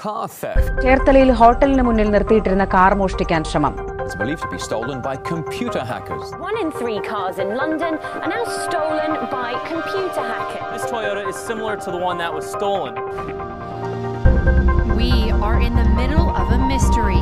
car theft. ചേർത്തലയിൽ ഹോട്ടലിന് മുന്നിൽ നിർത്തിയിട്ടിരുന്ന കാർ മോഷ്ടിക്കാൻ ശ്രമം It's believed to be stolen by computer hackers. One in three cars in London are now stolen by computer hackers. This Toyota is similar to the one that was stolen. We are in the middle of a mystery.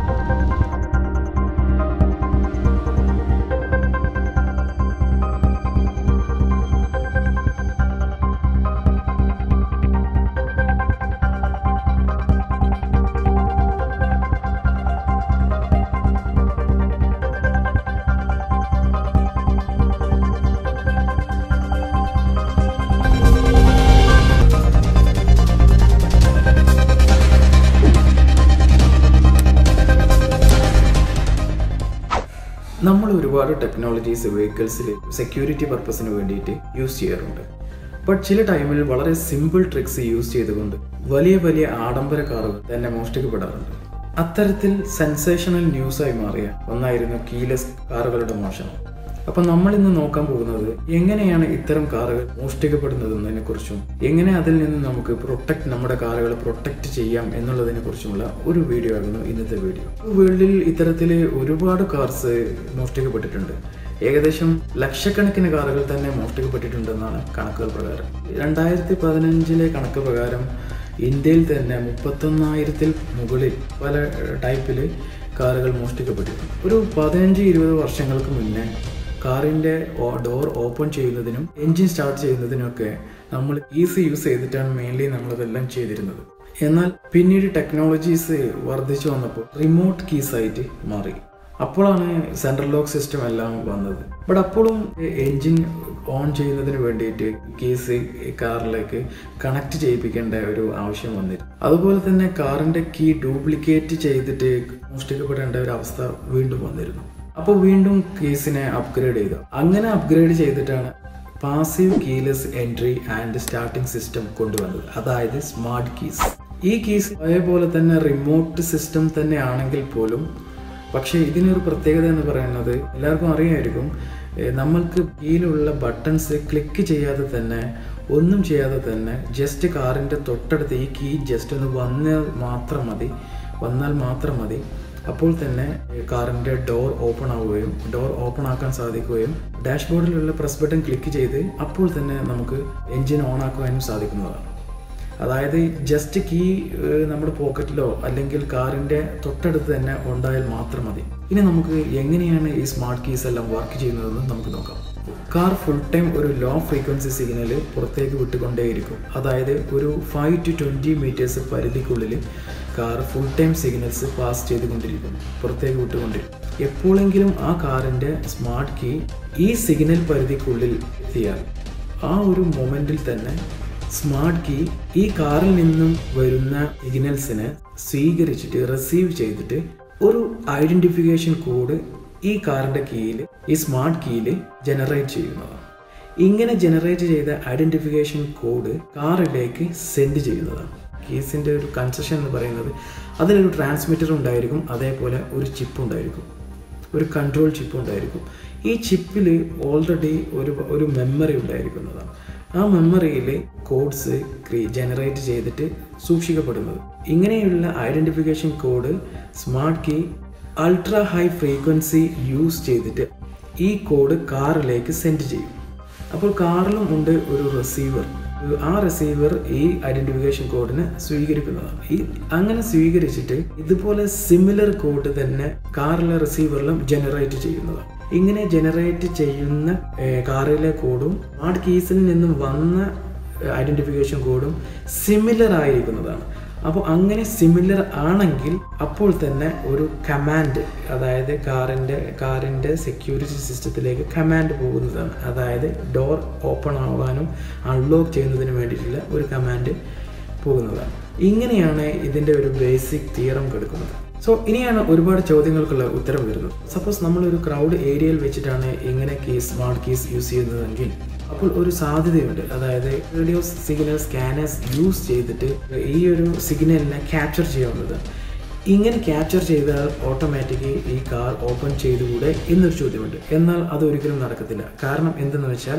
നമ്മൾ ഒരുപാട് technologies വെഹിക്കിൾസിൽ security പർപ്പസിന് വേണ്ടിയിട്ട് use ചെയ്യാറുണ്ട് but ചില ടൈമിൽ വളരെ simple tricks use ചെയ്തുകൊണ്ട് വലിയ വലിയ ആഡംബര കാറുകൾ തന്നെ മോഷ്ടിക്കപ്പെടാറുണ്ട് അത്തരത്തിൽ സെൻസേഷണൽ ന്യൂസായി മാറിയ ഒന്നായിരുന്നു കീലെസ് കാറുകളുടെ മോഷണം അപ്പൊ നമ്മൾ ഇന്ന് നോക്കാൻ പോകുന്നത് എങ്ങനെയാണ് ഇത്തരം കാറുകൾ മോഷ്ടിക്കപ്പെടുന്നതെന്നതിനെ കുറിച്ചും എങ്ങനെ അതിൽ നിന്ന് നമുക്ക് പ്രൊട്ടക്ട് നമ്മുടെ കാറുകൾ പ്രൊട്ടക്ട് ചെയ്യാം എന്നുള്ളതിനെ കുറിച്ചുമുള്ള ഒരു വീഡിയോ ആയിരുന്നു ഇന്നത്തെ വീഡിയോ വേൾഡിൽ ഇത്തരത്തിൽ ഒരുപാട് കാർസ് മോഷ്ടിക്കപ്പെട്ടിട്ടുണ്ട് ഏകദേശം ലക്ഷക്കണക്കിന് കാറുകൾ തന്നെ മോഷ്ടിക്കപ്പെട്ടിട്ടുണ്ടെന്നാണ് കണക്കുകൾ പ്രകാരം രണ്ടായിരത്തി പതിനഞ്ചിലെ കണക്ക് പ്രകാരം ഇന്ത്യയിൽ തന്നെ മുപ്പത്തൊന്നായിരത്തിൽ മുകളിൽ പല ടൈപ്പിൽ കാറുകൾ മോഷ്ടിക്കപ്പെട്ടിട്ടുണ്ട് ഒരു പതിനഞ്ച് ഇരുപത് വർഷങ്ങൾക്ക് മുന്നേ കാറിൻ്റെ ഡോർ ഓപ്പൺ ചെയ്യുന്നതിനും എൻജിൻ സ്റ്റാർട്ട് ചെയ്യുന്നതിനൊക്കെ നമ്മൾ ഈസി യൂസ് ചെയ്തിട്ടാണ് മെയിൻലി നമ്മളതെല്ലാം ചെയ്തിരുന്നത് എന്നാൽ പിന്നീട് ടെക്നോളജീസ് വർദ്ധിച്ചു വന്നപ്പോൾ റിമോട്ട് കീസ് ആയിട്ട് മാറി അപ്പോഴാണ് സെൻട്രൽ ലോക്ക് സിസ്റ്റം എല്ലാം വന്നത് ബട്ട് അപ്പോഴും എൻജിൻ ഓൺ ചെയ്യുന്നതിന് വേണ്ടിയിട്ട് കീസ് കാറിലേക്ക് കണക്ട് ചെയ്യിപ്പിക്കേണ്ട ഒരു ആവശ്യം വന്നിരുന്നു അതുപോലെ തന്നെ കാറിന്റെ കീ ഡ്യൂപ്ലിക്കേറ്റ് ചെയ്തിട്ട് മോഷ്ടിക്കപ്പെടേണ്ട ഒരു അവസ്ഥ വീണ്ടും വന്നിരുന്നു അപ്പോൾ വീണ്ടും കീസിനെ അപ്ഗ്രേഡ് ചെയ്തു അങ്ങനെ അപ്ഗ്രേഡ് ചെയ്തിട്ടാണ് passive keyless entry and starting system കൊണ്ടുവന്നത് അതായത് സ്മാർട്ട് കീസ് ഈ കീസ് അതേപോലെ തന്നെ റിമോട്ട് സിസ്റ്റം തന്നെ ആണെങ്കിൽ പോലും പക്ഷേ ഇതിനൊരു പ്രത്യേകത എന്ന് പറയുന്നത് എല്ലാവർക്കും അറിയാമായിരിക്കും ഏ, നമ്മൾക്ക് കീഴിലുള്ള ബട്ടൺസ് ക്ലിക്ക് ചെയ്യാതെ തന്നെ ഒന്നും ചെയ്യാതെ തന്നെ ജസ്റ്റ് കാറിൻ്റെ തൊട്ടടുത്ത് ഈ കീ ജസ്റ്റ് ഒന്ന് വന്നാൽ മാത്രം മതി വന്നാൽ മാത്രം മതി അപ്പോൾ തന്നെ കാറിൻ്റെ ഡോർ ഓപ്പൺ ആവുകയും ഡോർ ഓപ്പൺ ആക്കാൻ സാധിക്കുകയും ഡാഷ്ബോർഡിലുള്ള പ്രസ് ബട്ടൺ ക്ലിക്ക് ചെയ്ത് അപ്പോൾ തന്നെ നമുക്ക് എൻജിൻ ഓൺ ആക്കുവാനും സാധിക്കുന്നതാണ് അതായത് ജസ്റ്റ് കീ നമ്മുടെ പോക്കറ്റിലോ അല്ലെങ്കിൽ കാറിന്റെ തൊട്ടടുത്ത് തന്നെ ഉണ്ടായാൽ മാത്രം മതി ഇനി നമുക്ക് എങ്ങനെയാണ് ഈ സ്മാർട്ട് കീസ് എല്ലാം വർക്ക് ചെയ്യുന്നതെന്ന് നമുക്ക് നോക്കാം കാർ ഫുൾ ടൈം ഒരു ലോ ഫ്രീക്വൻസി സിഗ്നൽ പുറത്തേക്ക് വിട്ടുകൊണ്ടേയിരിക്കും അതായത് ഒരു ഫൈവ് ടു ട്വൻറ്റി മീറ്റേഴ്സ് പരിധിക്കുള്ളിൽ car full time signals pass ചെയ്തുകൊണ്ടിരിക്കും പുറത്തേക്ക് വിട്ടുകൊണ്ടിരിക്കും എപ്പോഴെങ്കിലും ആ കാറിന്റെ സ്മാർട്ട് കീ ഈ സിഗ്നൽ പരിധിക്കുള്ളിൽ എത്തിയാൽ ആ ഒരു മൊമെന്റിൽ തന്നെ സ്മാർട്ട് കീ ഈ കാറിൽ നിന്നും വരുന്ന സിഗ്നൽസിനെ സ്വീകരിച്ചിട്ട് റിസീവ് ചെയ്തിട്ട് ഒരു ഐഡന്റിഫിക്കേഷൻ കോഡ് ഈ കാറിന്റെ കീയിൽ ഈ സ്മാർട്ട് കീയിൽ ജനറേറ്റ് ചെയ്യുന്നതാണ് ഇങ്ങനെ ജനറേറ്റ് ചെയ്ത ഐഡന്റിഫിക്കേഷൻ കോഡ് കാറിലേക്ക് സെൻഡ് ചെയ്യുന്നതാണ് കീസിന്റെ ഒരു കൺസെഷൻ എന്ന് പറയുന്നത് അതിലൊരു ട്രാൻസ്മിറ്റർ ഉണ്ടായിരിക്കും അതേപോലെ ഒരു ചിപ്പ് ഉണ്ടായിരിക്കും ഒരു കൺട്രോൾ ചിപ്പ് ഉണ്ടായിരിക്കും ഈ ചിപ്പിൽ ഓൾറെഡി ഒരു ഒരു മെമ്മറി ഉണ്ടായിരിക്കുന്നതാണ് ആ മെമ്മറിയിൽ കോഡ്സ് ജനറേറ്റ് ചെയ്തിട്ട് സൂക്ഷിക്കപ്പെടുന്നത് ഇങ്ങനെയുള്ള identification code smart key ultra high frequency use ചെയ്തിട്ട് ഈ കോഡ് കാറിലേക്ക് സെൻഡ് ചെയ്യും അപ്പോൾ കാറിലും ഉണ്ട് ഒരു റിസീവർ ആ റിസീവർ ഈ ഐഡന്റിഫിക്കേഷൻ കോഡിനെ സ്വീകരിക്കുന്നതാണ് ഈ അങ്ങനെ സ്വീകരിച്ചിട്ട് ഇതുപോലെ സിമിലർ കോഡ് തന്നെ കാറിലെ റിസീവറിലും ജനറേറ്റ് ചെയ്യുന്നതാണ് ഇങ്ങനെ ജനറേറ്റ് ചെയ്യുന്ന ഏർ, കാറിലെ കോഡും സ്മാർട്ട് കീസിൽ നിന്നും വന്ന ഐഡന്റിഫിക്കേഷൻ കോഡും സിമിലർ ആയിരിക്കുന്നതാണ് അപ്പോൾ അങ്ങനെ സിമിലർ ആണെങ്കിൽ അപ്പോൾ തന്നെ ഒരു കമാൻഡ് അതായത് കാറിൻ്റെ കാറിൻ്റെ സെക്യൂരിറ്റി സിസ്റ്റത്തിലേക്ക് കമാൻഡ് പോകുന്നതാണ് അതായത് ഡോർ ഓപ്പൺ ആവാനും അൺലോക്ക് ചെയ്യുന്നതിന് വേണ്ടിയിട്ടുള്ള ഒരു കമാൻഡ് പോകുന്നതാണ് ഇങ്ങനെയാണ് ഇതിൻ്റെ ഒരു ബേസിക് തിയറം കിടക്കുന്നത് സോ ഇനിയാണ് ഒരുപാട് ചോദ്യങ്ങൾക്കുള്ള ഉത്തരം വരുന്നത് സപ്പോസ് നമ്മളൊരു ക്രൗഡ് ഏരിയയിൽ വെച്ചിട്ടാണ് ഇങ്ങനെ കീസ് സ്മാർട്ട് കീസ് യൂസ് ചെയ്യുന്നതെങ്കിൽ അപ്പോൾ ഒരു സാധ്യതയുണ്ട് അതായത് റേഡിയോ സിഗ്നൽ സ്കാനേഴ്സ് യൂസ് ചെയ്തിട്ട് ഈ ഒരു സിഗ്നലിനെ ക്യാപ്ചർ ചെയ്യാവുന്നത് ഇങ്ങനെ ക്യാപ്ചർ ചെയ്താൽ ഓട്ടോമാറ്റിക്കലി ഈ കാർ ഓപ്പൺ ചെയ്തുകൂടെ എന്നൊരു ചോദ്യമുണ്ട് എന്നാൽ അത് ഒരിക്കലും നടക്കത്തില്ല കാരണം എന്തെന്ന് വെച്ചാൽ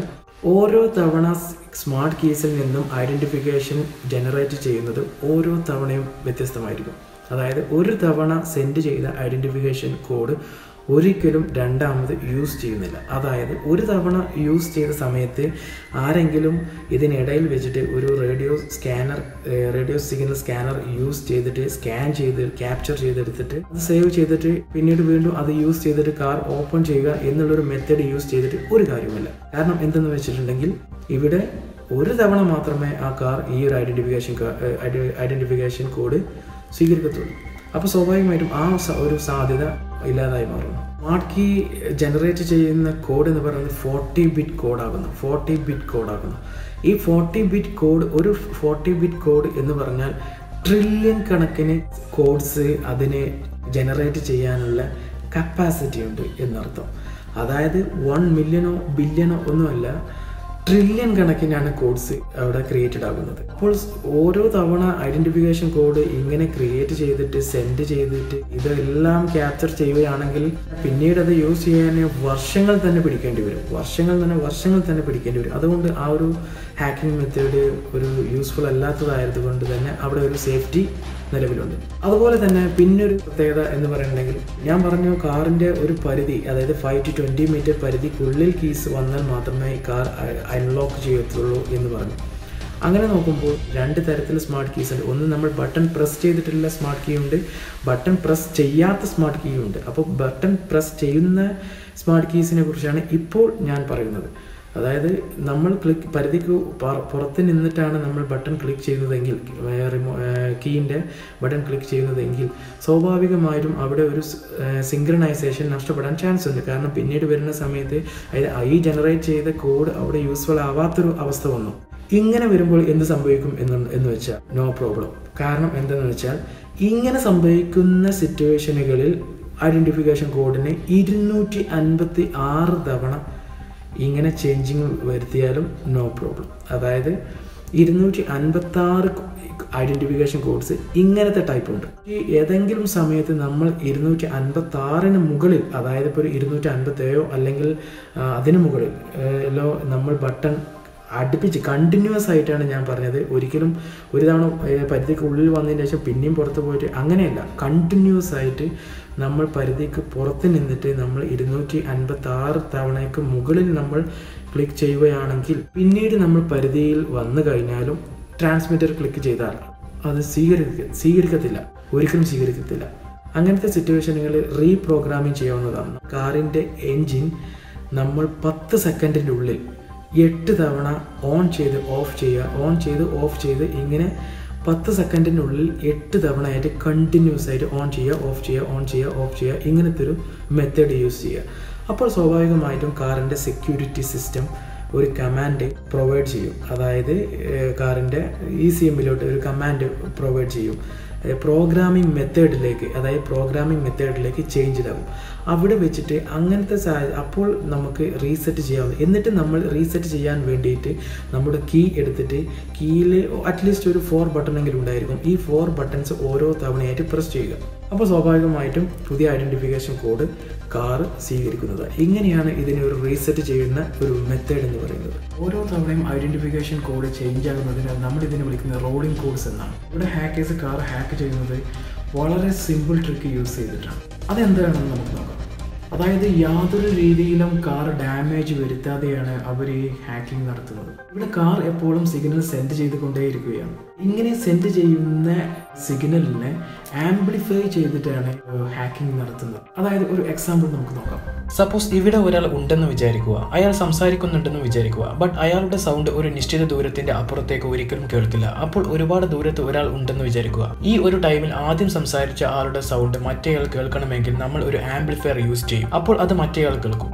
ഓരോ തവണ സ്മാർട്ട് കീസിൽ നിന്നും ഐഡൻറ്റിഫിക്കേഷൻ ജനറേറ്റ് ചെയ്യുന്നത് ഓരോ തവണയും വ്യത്യസ്തമായിരിക്കും അതായത് ഒരു തവണ സെൻഡ് ചെയ്ത ഐഡൻറ്റിഫിക്കേഷൻ കോഡ് ഒരിക്കലും രണ്ടാമത് യൂസ് ചെയ്യുന്നില്ല അതായത് ഒരു തവണ യൂസ് ചെയ്ത സമയത്ത് ആരെങ്കിലും ഇതിനിടയിൽ വെച്ചിട്ട് ഒരു radio scanner radio signal scanner use ചെയ്തിട്ട് സ്കാൻ ചെയ്ത് ക്യാപ്ചർ ചെയ്തെടുത്തിട്ട് അത് സേവ് ചെയ്തിട്ട് പിന്നീട് വീണ്ടും അത് യൂസ് ചെയ്തിട്ട് കാർ ഓപ്പൺ ചെയ്യുക എന്നുള്ളൊരു മെത്തേഡ് യൂസ് ചെയ്തിട്ട് ഒരു കാര്യമില്ല കാരണം എന്തെന്ന് വെച്ചിട്ടുണ്ടെങ്കിൽ ഇവിടെ ഒരു തവണ മാത്രമേ ആ കാർ ഈ ഒരു ഐഡൻറ്റിഫിക്കേഷൻ ഐഡൻറ്റിഫിക്കേഷൻ കോഡ് സ്വീകരിക്കത്തുള്ളൂ അപ്പോൾ സ്വാഭാവികമായിട്ടും ആ സ- ഒരു സാധ്യത ഇല്ലാതായി മാറുന്നു സ്മാർട്ട് കീ ജനറേറ്റ് ചെയ്യുന്ന കോഡ് എന്ന് പറയുന്നത് ഫോർട്ടി ബിറ്റ് കോഡാകുന്നു ഫോർട്ടി ബിറ്റ് കോഡാകുന്നു ഈ ഫോർട്ടി ബിറ്റ് കോഡ് ഒരു ഫോർട്ടി ബിറ്റ് കോഡ് എന്ന് പറഞ്ഞാൽ ട്രില്യൺ കണക്കിന് കോഡ്സ് അതിനെ ജനറേറ്റ് ചെയ്യാനുള്ള കപ്പാസിറ്റി ഉണ്ട് എന്നർത്ഥം അതായത് വൺ മില്യണോ ബില്യണോ ഒന്നുമല്ല ട്രില്യൺ കണക്കിനാണ് കോഡ്സ് അവിടെ ക്രിയേറ്റഡ് ആകുന്നത് അപ്പോൾ ഓരോ തവണ ഐഡന്റിഫിക്കേഷൻ കോഡ് ഇങ്ങനെ ക്രിയേറ്റ് ചെയ്തിട്ട് സെൻഡ് ചെയ്തിട്ട് ഇതെല്ലാം ക്യാപ്ചർ ചെയ്യുകയാണെങ്കിൽ പിന്നീട് അത് യൂസ് ചെയ്യാൻ വർഷങ്ങൾ തന്നെ പിടിക്കേണ്ടി വരും വർഷങ്ങൾ തന്നെ വർഷങ്ങൾ തന്നെ പിടിക്കേണ്ടി വരും അതുകൊണ്ട് ആ ഒരു ഹാക്കിംഗ് മെത്തേഡ് ഒരു യൂസ്ഫുൾ അല്ലാത്തതായതുകൊണ്ട് തന്നെ അവിടെ ഒരു സേഫ്റ്റി നിലവിലുണ്ട് അതുപോലെ തന്നെ പിന്നൊരു പ്രത്യേകത എന്ന് പറയുന്നുണ്ടെങ്കിൽ ഞാൻ പറഞ്ഞു കാറിന്റെ ഒരു പരിധി അതായത് ഫൈവ് ടു ട്വന്റി മീറ്റർ പരിധിക്കുള്ളിൽ കീസ് വന്നാൽ മാത്രമേ ഈ കാർ അൺലോക്ക് ചെയ്യത്തുള്ളൂ എന്ന് പറഞ്ഞു അങ്ങനെ നോക്കുമ്പോൾ രണ്ട് തരത്തിൽ സ്മാർട്ട് കീസ് ഉണ്ട് ഒന്ന് നമ്മൾ ബട്ടൺ പ്രസ് ചെയ്തിട്ടുള്ള സ്മാർട്ട് കീ ഉണ്ട് ബട്ടൺ പ്രസ് ചെയ്യാത്ത സ്മാർട്ട് കീ ഉണ്ട് അപ്പോൾ ബട്ടൺ പ്രസ് ചെയ്യുന്ന സ്മാർട്ട് കീസിനെ കുറിച്ചാണ് ഇപ്പോൾ ഞാൻ പറയുന്നത് അതായത് നമ്മൾ ക്ലിക്ക് പരിധിക്ക് പ- പുറത്ത് നിന്നിട്ടാണ് നമ്മൾ ബട്ടൺ ക്ലിക്ക് ചെയ്യുന്നതെങ്കിൽ റിമോ കീൻ്റെ ബട്ടൺ ക്ലിക്ക് ചെയ്യുന്നതെങ്കിൽ സ്വാഭാവികമായിട്ടും അവിടെ ഒരു സിങ്ക്രണൈസേഷൻ നഷ്ടപ്പെടാൻ ചാൻസ് ഉണ്ട് കാരണം പിന്നീട് വരുന്ന സമയത്ത് അതായത് ഈ ജനറേറ്റ് ചെയ്ത കോഡ് അവിടെ യൂസ്ഫുൾ ആവാത്തൊരു അവസ്ഥ വന്നു ഇങ്ങനെ വരുമ്പോൾ എന്ത് സംഭവിക്കും എന്ന് എന്ന് വെച്ചാൽ നോ പ്രോബ്ലം കാരണം എന്തെന്ന് വെച്ചാൽ ഇങ്ങനെ സംഭവിക്കുന്ന സിറ്റുവേഷനുകളിൽ ഐഡന്റിഫിക്കേഷൻ കോഡിനെ ഇരുന്നൂറ്റി അൻപത്തി ആറ് തവണ ഇങ്ങനെ ചേഞ്ചിങ് വരുത്തിയാലും നോ പ്രോബ്ലം അതായത് ഇരുന്നൂറ്റി അൻപത്തി ആറ് ഐഡന്റിഫിക്കേഷൻ കോഡ്സ് ഇങ്ങനത്തെ ടൈപ്പ് ഉണ്ട് ഈ ഏതെങ്കിലും സമയത്ത് നമ്മൾ ഇരുന്നൂറ്റി അൻപത്തി ആറിന് മുകളിൽ അതായത് ഇപ്പോൾ ഒരു ഇരുന്നൂറ്റി അൻപത്തി ഏഴോ അല്ലെങ്കിൽ ആ, അതിന് മുകളിൽ ലോ നമ്മൾ ബട്ടൺ അടുപ്പിച്ച് കണ്ടിന്യൂസ് ആയിട്ടാണ് ഞാൻ പറഞ്ഞത് ഒരിക്കലും ഒരു തവണ ഏഹ്, പരിധിക്ക് ഉള്ളിൽ വന്നതിന് ശേഷം പിന്നെയും പുറത്ത് പോയിട്ട് അങ്ങനെയല്ല കണ്ടിന്യൂസ് ആയിട്ട് നമ്മൾ പരിധിക്ക് പുറത്ത് നിന്നിട്ട് നമ്മൾ ഇരുന്നൂറ്റി അൻപത്തി ആറ് തവണയ്ക്ക് മുകളിൽ നമ്മൾ ക്ലിക്ക് ചെയ്യുകയാണെങ്കിൽ പിന്നീട് നമ്മൾ പരിധിയിൽ വന്നു കഴിഞ്ഞാലും ട്രാൻസ്മിറ്റർ ക്ലിക്ക് ചെയ്താൽ അത് സ്വീകരിക്ക സ്വീകരിക്കത്തില്ല ഒരിക്കലും സ്വീകരിക്കത്തില്ല അങ്ങനത്തെ സിറ്റുവേഷനുകളിൽ റീപ്രോഗ്രാമിംഗ് ചെയ്യാവുന്നതാണ് കാറിൻ്റെ എൻജിൻ നമ്മൾ പത്ത് സെക്കൻഡിൻ്റെ ഉള്ളിൽ എട്ട് തവണ ഓൺ ചെയ്ത് ഓഫ് ചെയ്യുക ഓൺ ചെയ്ത് ഓഫ് ചെയ്ത് ഇങ്ങനെ പത്ത് സെക്കൻഡിനുള്ളിൽ എട്ട് തവണയായിട്ട് കണ്ടിന്യൂസ് ആയിട്ട് ഓൺ ചെയ്യുക ഓഫ് ചെയ്യുക ഓൺ ചെയ്യുക ഓഫ് ചെയ്യുക ഇങ്ങനത്തെ ഒരു മെത്തേഡ് യൂസ് ചെയ്യുക അപ്പോൾ സ്വാഭാവികമായിട്ടും കാറിൻ്റെ സെക്യൂരിറ്റി സിസ്റ്റം ഒരു കമാൻഡ് പ്രൊവൈഡ് ചെയ്യും അതായത് കാറിൻ്റെ ഇ സി എമ്മിലോട്ട് ഒരു കമാൻഡ് പ്രൊവൈഡ് ചെയ്യും പ്രോഗ്രാമിംഗ് മെത്തേഡിലേക്ക് അതായത് പ്രോഗ്രാമിംഗ് മെത്തേഡിലേക്ക് ചേഞ്ച് ഇതാവും അവിടെ വെച്ചിട്ട് അങ്ങനത്തെ സാ- അപ്പോൾ നമുക്ക് റീസെറ്റ് ചെയ്യാവുന്ന എന്നിട്ട് നമ്മൾ റീസെറ്റ് ചെയ്യാൻ വേണ്ടിയിട്ട് നമ്മുടെ കീ എടുത്തിട്ട് കീയിൽ അറ്റ്ലീസ്റ്റ് ഒരു ഫോർ ബട്ടണെങ്കിലും ഉണ്ടായിരിക്കും ഈ ഫോർ ബട്ടൺസ് ഓരോ തവണയായിട്ട് പ്രസ് ചെയ്യുക അപ്പോൾ സ്വാഭാവികമായിട്ടും പുതിയ ഐഡൻറ്റിഫിക്കേഷൻ കോഡ് കാർ സ്വീകരിക്കുന്നത് ഇങ്ങനെയാണ് ഇതിനെ ഒരു റീസെറ്റ് ചെയ്യുന്ന ഒരു മെത്തേഡ് എന്ന് പറയുന്നത് ഓരോ തവണയും ഐഡൻറ്റിഫിക്കേഷൻ കോഡ് ചേഞ്ച് ആകുന്നതിന് നമ്മൾ ഇതിനെ വിളിക്കുന്നത് റോളിംഗ് കോഡ്സ് എന്നാണ് ഇവിടെ ഹാക്കേഴ്സ് കാർ ഹാക്ക് ചെയ്യുന്നത് വളരെ സിമ്പിൾ ട്രിക്ക് യൂസ് ചെയ്തിട്ടാണ് അതെന്താണെന്ന് നമുക്ക് നോക്കാം അതായത് യാതൊരു രീതിയിലും കാർ ഡാമേജ് വരുത്താതെയാണ് അവർ ഈ ഹാക്കിംഗ് നടത്തുന്നത് ഇവിടെ കാർ എപ്പോഴും സിഗ്നൽ സെൻഡ് ചെയ്തുകൊണ്ടേയിരിക്കുകയാണ് ഇങ്ങനെ സെൻഡ് ചെയ്യുന്ന സിഗ്നലിനെ ആംപ്ലിഫൈ ചെയ്തിട്ടാണ് ഹാക്കിംഗ് നടത്തുന്നത് അതായത് ഒരു എക്സാമ്പിൾ നമുക്ക് നോക്കാം സപ്പോസ് ഇവിടെ ഒരാൾ ഉണ്ടെന്ന് വിചാരിക്കുക അയാൾ സംസാരിക്കുന്നുണ്ടെന്ന് വിചാരിക്കുക ബട്ട് അയാളുടെ സൗണ്ട് ഒരു നിശ്ചിത ദൂരത്തിന്റെ അപ്പുറത്തേക്ക് ഒരിക്കലും കേൾക്കില്ല അപ്പോൾ ഒരുപാട് ദൂരത്ത് ഒരാൾ ഉണ്ടെന്ന് വിചാരിക്കുക ഈ ഒരു ടൈമിൽ ആദ്യം സംസാരിച്ച ആളുടെ സൗണ്ട് മറ്റേയാൾ കേൾക്കണമെങ്കിൽ നമ്മൾ ഒരു ആംപ്ലിഫയർ യൂസ് ചെയ്യും അപ്പോൾ അത് മറ്റേയാൾ കേൾക്കും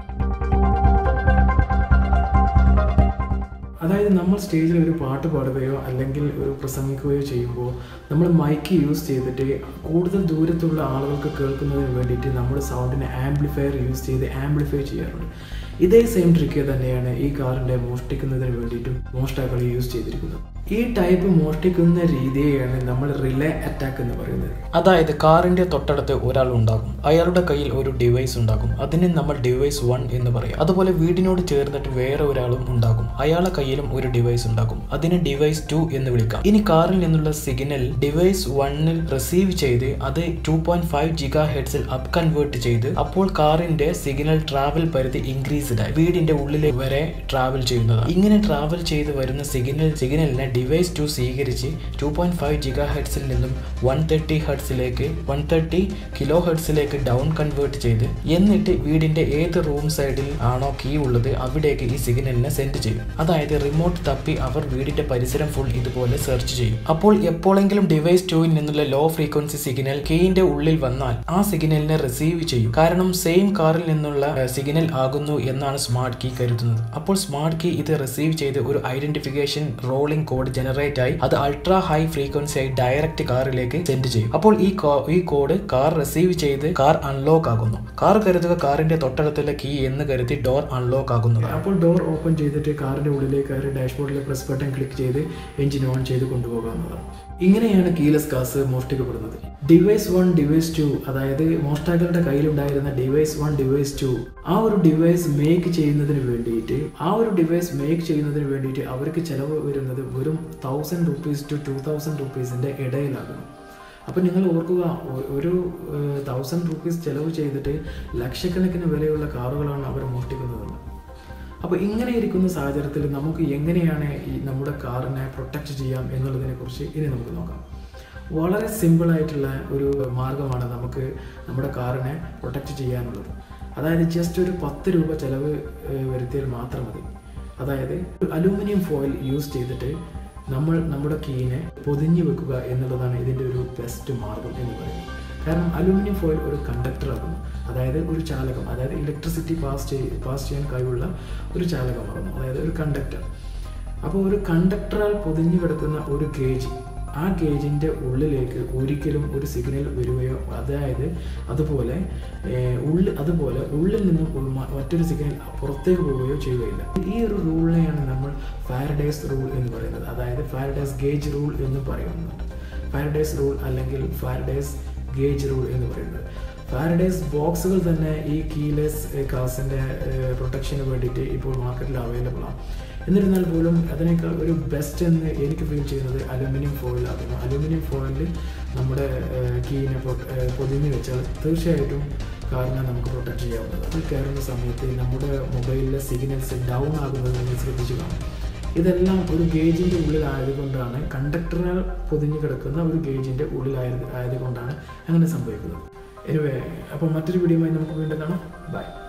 അതായത് നമ്മൾ സ്റ്റേജിൽ ഒരു പാട്ട് പാടുകയോ അല്ലെങ്കിൽ ഒരു പ്രസംഗിക്കുകയോ ചെയ്യുമ്പോൾ നമ്മൾ മൈക്ക് യൂസ് ചെയ്തിട്ട് കൂടുതൽ ദൂരത്തുള്ള ആളുകൾക്ക് കേൾക്കുന്നതിന് വേണ്ടിയിട്ട് നമ്മുടെ സൗണ്ടിനെ ആംപ്ലിഫയർ യൂസ് ചെയ്ത് ആംപ്ലിഫൈ ചെയ്യാറുണ്ട് ഇതേ സെയിം ട്രിക്ക് തന്നെയാണ് ഈ കാറിൻ്റെ മോഷ്ടിക്കുന്നതിന് വേണ്ടിയിട്ടും മോഷ്ടാക്കൾ യൂസ് ചെയ്തിരിക്കുന്നത് ഈ ടൈപ്പ് മോഷ്ടിക്കുന്ന രീതിയെയാണ് നമ്മൾ റിലേ അറ്റാക്ക് എന്ന് പറയുന്നത് അതായത് കാറിന്റെ തൊട്ടടുത്ത് ഒരാൾ ഉണ്ടാകും അയാളുടെ കയ്യിൽ ഒരു ഡിവൈസ് ഉണ്ടാകും അതിനെ നമ്മൾ ഡിവൈസ് വൺ എന്ന് പറയും അതുപോലെ വീടിനോട് ചേർന്നിട്ട് വേറെ ഒരാളും ഉണ്ടാകും അയാളുടെ കയ്യിലും ഒരു ഡിവൈസ് ഉണ്ടാകും അതിനെ ഡിവൈസ് ടു എന്ന് വിളിക്കാം ഇനി കാറിൽ നിന്നുള്ള സിഗ്നൽ ഡിവൈസ് വണ്ണിൽ റിസീവ് ചെയ്ത് അത് ടു പോയിന്റ് ഫൈവ് ജിഗാ ഹെഡ്സിൽ അപ്പ് കൺവേർട്ട് ചെയ്ത് അപ്പോൾ കാറിന്റെ സിഗ്നൽ ട്രാവൽ പരിധി ഇൻക്രീസ്ഡ് ആയി വീടിന്റെ ഉള്ളിലെ വരെ ട്രാവൽ ചെയ്യുന്നതാണ് ഇങ്ങനെ ട്രാവൽ ചെയ്ത് വരുന്ന സിഗ്നൽ സിഗ്നലിനെ ഡിവൈസ് ടു സ്വീകരിച്ച് ടു പോയിന്റ് ഫൈവ് ജിഗാ ഹെഡ്സിൽ നിന്നും വൺ തേർട്ടി ഹെഡ്സിലേക്ക് വൺ തേർട്ടി കിലോ ഹെഡ്സിലേക്ക് ഡൗൺ കൺവേർട്ട് ചെയ്ത് എന്നിട്ട് വീടിന്റെ ഏത് റൂം സൈഡിൽ ആണോ കീ ഉള്ളത് അവിടേക്ക് ഈ സിഗ്നലിനെ സെൻഡ് ചെയ്യും അതായത് റിമോട്ട് തപ്പി അവർ വീടിന്റെ പരിസരം ഫുൾ ഇതുപോലെ സെർച്ച് ചെയ്യും അപ്പോൾ എപ്പോഴെങ്കിലും ഡിവൈസ് ടുവിൽ നിന്നുള്ള ലോ ഫ്രീക്വൻസി സിഗ്നൽ കീയിന്റെ ഉള്ളിൽ വന്നാൽ ആ സിഗ്നലിനെ റിസീവ് ചെയ്യും കാരണം സെയിം കാറിൽ നിന്നുള്ള സിഗ്നൽ ആകുന്നു എന്നാണ് സ്മാർട്ട് കീ കരുതുന്നത് അപ്പോൾ സ്മാർട്ട് കീ ഇത് റിസീവ് ചെയ്ത് ഒരു ഐഡന്റിഫിക്കേഷൻ റോളിംഗ് കോഡ് ജനറേറ്റ് ആയി അത് അൾട്രാ ഹൈ ഫ്രീക്വൻസി ആയി ഡയറക്റ്റ് കാറിലേക്ക് സെൻഡ് ചെയ്യും അപ്പോൾ ഈ കോ- ഈ കോഡ് കാർ റിസീവ് ചെയ്ത് കാർ അൺലോക്ക് ആകുന്നു കാർ കരുതുക കാറിന്റെ തൊട്ടടുത്തുള്ള കീ എന്ന് കരുതി ഡോർ അൺലോക്ക് ആകുന്നതാണ് അപ്പോൾ ഡോർ ഓപ്പൺ ചെയ്തിട്ട് കാറിന്റെ ഉള്ളിലേക്ക് കയറി ഡാഷ്ബോർഡിലെ പ്രസ് ബട്ടൺ ക്ലിക്ക് ചെയ്ത് എഞ്ചിൻ ഓൺ ചെയ്ത് കൊണ്ടുപോകാവുന്നതാണ് ഇങ്ങനെയാണ് കീലെസ് കാസ് മോഷ്ടിക്കപ്പെടുന്നത് ഡിവൈസ് വൺ ഡിവൈസ് ടു അതായത് മോഷ്ടാക്കളുടെ കയ്യിലുണ്ടായിരുന്ന ഡിവൈസ് വൺ ഡിവൈസ് ടു ആ ഒരു ഡിവൈസ് മേക്ക് ചെയ്യുന്നതിന് വേണ്ടിയിട്ട് ആ ഒരു ഡിവൈസ് മേക്ക് ചെയ്യുന്നതിന് വേണ്ടിയിട്ട് അവർക്ക് ചിലവ് വരുന്നത് വെറും thousand rupees to two thousand റുപ്പീസിന്റെ ഇടയിലാകുന്നു അപ്പം നിങ്ങൾ ഓർക്കുക ഒ- ഒരു തൗസൻഡ് റുപ്പീസ് ചിലവ് ചെയ്തിട്ട് ലക്ഷക്കണക്കിന് വിലയുള്ള കാറുകളാണ് അവർ മോഷ്ടിക്കുന്നതെന്ന് അപ്പോൾ ഇങ്ങനെ ഇരിക്കുന്ന സാഹചര്യത്തിൽ നമുക്ക് എങ്ങനെയാണ് ഈ നമ്മുടെ കാറിനെ പ്രൊട്ടക്റ്റ് ചെയ്യാം എന്നുള്ളതിനെ കുറിച്ച് ഇനി നമുക്ക് നോക്കാം വളരെ സിമ്പിളായിട്ടുള്ള ഒരു മാർഗമാണ് നമുക്ക് നമ്മുടെ കാറിനെ പ്രൊട്ടക്റ്റ് ചെയ്യാനുള്ളത് അതായത് ജസ്റ്റ് ഒരു പത്ത് രൂപ ചിലവ് ഏഹ്, വരുത്തിയാൽ മാത്രം മതി അതായത് അലൂമിനിയം ഫോയിൽ യൂസ് ചെയ്തിട്ട് നമ്മൾ നമ്മുടെ കീനെ പൊതിഞ്ഞു വെക്കുക എന്നുള്ളതാണ് ഇതിൻ്റെ ഒരു ബെസ്റ്റ് മാർഗം എന്ന് പറയുന്നത് കാരണം അലൂമിനിയം ഫോയിൽ ഒരു കണ്ടക്ടറാകുന്നു അതായത് ഒരു ചാലകം അതായത് ഇലക്ട്രിസിറ്റി പാസ് ചെയ് പാസ് ചെയ്യാൻ കഴിവുള്ള ഒരു ചാലകമാകുന്നു അതായത് ഒരു കണ്ടക്ടർ അപ്പോൾ ഒരു കണ്ടക്ടറാൽ പൊതിഞ്ഞു കിടക്കുന്ന ഒരു ഗേജ് ആ ഗേജിൻ്റെ ഉള്ളിലേക്ക് ഒരിക്കലും ഒരു സിഗ്നൽ വരികയോ അതായത് അതുപോലെ ഏഹ്, ഉള്ളിൽ അതുപോലെ ഉള്ളിൽ നിന്നും ഉൾ- മ- മറ്റൊരു സിഗ്നൽ പുറത്തേക്ക് പോവുകയോ ചെയ്യുകയില്ല ഈ ഒരു റൂളിനെയാണ് നമ്മൾ ഫാരഡേസ് റൂൾ എന്ന് പറയുന്നത് അതായത് ഫാരഡേസ് ഗേജ് റൂൾ എന്ന് പറയുന്നുണ്ട് ഫാരഡേസ് റൂൾ അല്ലെങ്കിൽ ഫാരഡേസ് ഗേജ് റൂൾ എന്ന് പറയുന്നത് ഫാരഡേസ് ബോക്സുകൾ തന്നെ ഈ കീലെസ് കാസിൻ്റെ പ്രൊട്ടക്ഷന് വേണ്ടിയിട്ട് ഇപ്പോൾ മാർക്കറ്റിൽ അവൈലബിൾ ആണ് എന്നിരുന്നാൽ പോലും അതിനേക്കാൾ ഒരു ബെസ്റ്റ് എന്ന് എനിക്ക് ഫീൽ ചെയ്യുന്നത് അലുമിനിയം ഫോയിൽ ആകുന്നു അലുമിനിയം ഫോയിലിൽ നമ്മുടെ കീനെ പൊതിഞ്ഞ് വെച്ചാൽ തീർച്ചയായിട്ടും കാറിനെ നമുക്ക് പ്രൊട്ടക്ട് ചെയ്യാവുന്നത് അത് കയറുന്ന സമയത്ത് നമ്മുടെ മൊബൈലിലെ സിഗ്നൽസ് ഡൗൺ ആകുന്നത് നിങ്ങൾ ശ്രദ്ധിച്ചു കാണും ഇതെല്ലാം ഒരു ഗേജിൻ്റെ ഉള്ളിലായതുകൊണ്ടാണ് കണ്ടക്ടറാൽ പൊതിഞ്ഞു കിടക്കുന്ന ഒരു ഗേജിൻ്റെ ഉള്ളിലായത് ആയതുകൊണ്ടാണ് അങ്ങനെ സംഭവിക്കുന്നത് എനിവേ അപ്പോൾ മറ്റൊരു വീഡിയോയുമായി നമുക്ക് വീണ്ടും കാണാം ബൈ